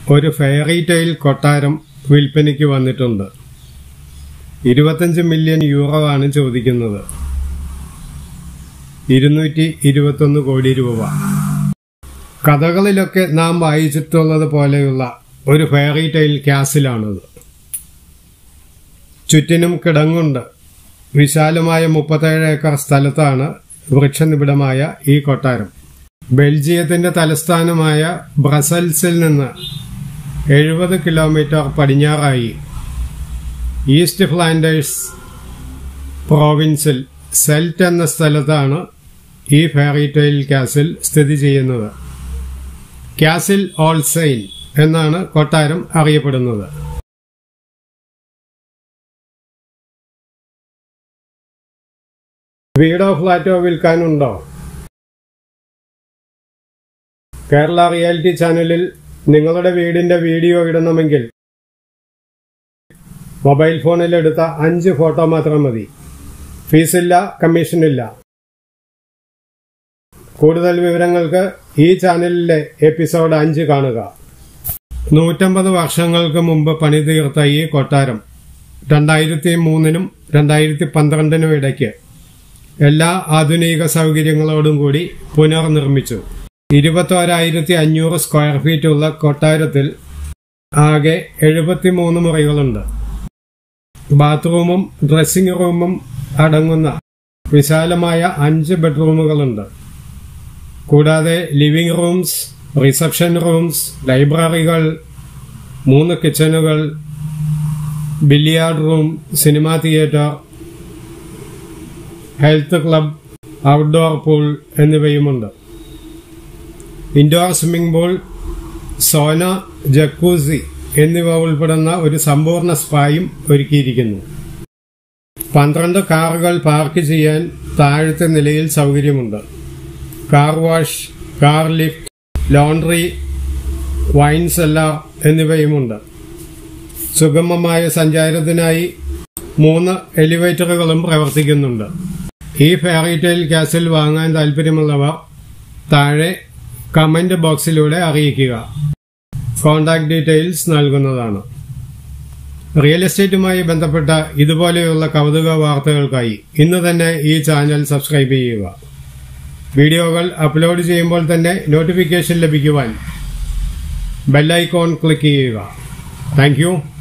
ഒരു fairy tale കൊട്ടാരം വിൽപ്പനയ്ക്ക് വന്നിട്ടുണ്ട് ഇരുപത്തഞ്ച് മില്യൺ യൂറോ ആണ് ചോദിക്കുന്നത് ഇരുന്നൂറ്റി ഇരുപത്തൊന്ന് കോടി രൂപ കഥകളിലൊക്കെ നാം വായിച്ചിട്ടുള്ളത് പോലെയുള്ള ഒരു ഫെയറി ടെയിൽ ക്യാസിലാണത് ചുറ്റിനും കിടങ്ങുണ്ട് വിശാലമായ മുപ്പത്തേഴ് ഏക്കർ സ്ഥലത്താണ് വൃക്ഷനിബിഡമായ ഈ കൊട്ടാരം ബെൽജിയത്തിന്റെ തലസ്ഥാനമായ ബ്രസൽസിൽ നിന്ന് എഴുപത് കിലോമീറ്റർ പടിഞ്ഞാറായി ഈസ്റ്റ് ഫ്ലാൻഡേഴ്സ് പ്രോവിൻസിൽ സെൽറ്റ് എന്ന സ്ഥലത്താണ് ഈ ഫെയറിറ്റെയിൽ കാസിൽ സ്ഥിതി ചെയ്യുന്നത് കാസിൽ ഓൾസൈൻ എന്നാണ് കൊട്ടാരം അറിയപ്പെടുന്നത് വീടോ ഫ്ലാറ്റോ വിൽക്കാനുണ്ടോ കേരള റിയാലിറ്റി ചാനലിൽ നിങ്ങളുടെ വീടിന്റെ വീഡിയോ ഇടണമെങ്കിൽ മൊബൈൽ ഫോണിൽ എടുത്ത അഞ്ച് ഫോട്ടോ മാത്രം മതി ഫീസില്ല കമ്മീഷനില്ല കൂടുതൽ വിവരങ്ങൾക്ക് ഈ ചാനലിലെ എപ്പിസോഡ് അഞ്ച് കാണുക നൂറ്റമ്പത് വർഷങ്ങൾക്ക് മുമ്പ് പണിതീർത്ത ഈ കൊട്ടാരം രണ്ടായിരത്തി മൂന്നിനും രണ്ടായിരത്തി പന്ത്രണ്ടിനും ഇടയ്ക്ക് എല്ലാ ആധുനിക സൗകര്യങ്ങളോടും കൂടി പുനർനിർമ്മിച്ചു ഇരുപത്തോരായിരത്തി അഞ്ഞൂറ് സ്ക്വയർ ഫീറ്റ് ഉള്ള കൊട്ടാരത്തിൽ ആകെ എഴുപത്തിമൂന്ന് മുറികളുണ്ട് ബാത്റൂമും ഡ്രസ്സിംഗ് റൂമും അടങ്ങുന്ന വിശാലമായ അഞ്ച് ബെഡ്റൂമുകളുണ്ട് കൂടാതെ ലിവിംഗ് റൂംസ് റിസപ്ഷൻ റൂംസ് ലൈബ്രറികൾ മൂന്ന് കിച്ചണുകൾ billiard room cinema theatre health club outdoor pool എന്നിവയുമുണ്ട് indoor swimming pool sauna jacuzzi എന്നിവ ഉൾപ്പെടുന്ന ഒരു സമ്പൂർണ്ണ സ്പായും ഒരുക്കിയിരിക്കുന്നു പന്ത്രണ്ട് കാറുകൾ പാർക്ക് ചെയ്യാൻ താഴത്തെ നിലയിൽ സൗകര്യമുണ്ട് car wash car lift laundry wine cellar എന്നിവയുമുണ്ട് സുഗമമായ സഞ്ചാരത്തിനായി മൂന്ന് എലിവേറ്ററുകളും പ്രവർത്തിക്കുന്നുണ്ട് ഈ ഫെയറിറ്റെയിൽ കാസിൽ വാങ്ങാൻ താല്പര്യമുള്ളവർ താഴെ കമന്റ് ബോക്സിലൂടെ അറിയിക്കുക കോൺടാക്ട് ഡീറ്റെയിൽസ് നൽകുന്നതാണ് റിയൽ എസ്റ്റേറ്റുമായി ബന്ധപ്പെട്ട ഇതുപോലെയുള്ള കൗതുക വാർത്തകൾക്കായി ഇന്ന് തന്നെ ഈ ചാനൽ സബ്സ്ക്രൈബ് ചെയ്യുക വീഡിയോകൾ അപ്ലോഡ് ചെയ്യുമ്പോൾ തന്നെ നോട്ടിഫിക്കേഷൻ ലഭിക്കുവാൻ ബെല്ലൈക്കോൺ ക്ലിക്ക് ചെയ്യുക താങ്ക്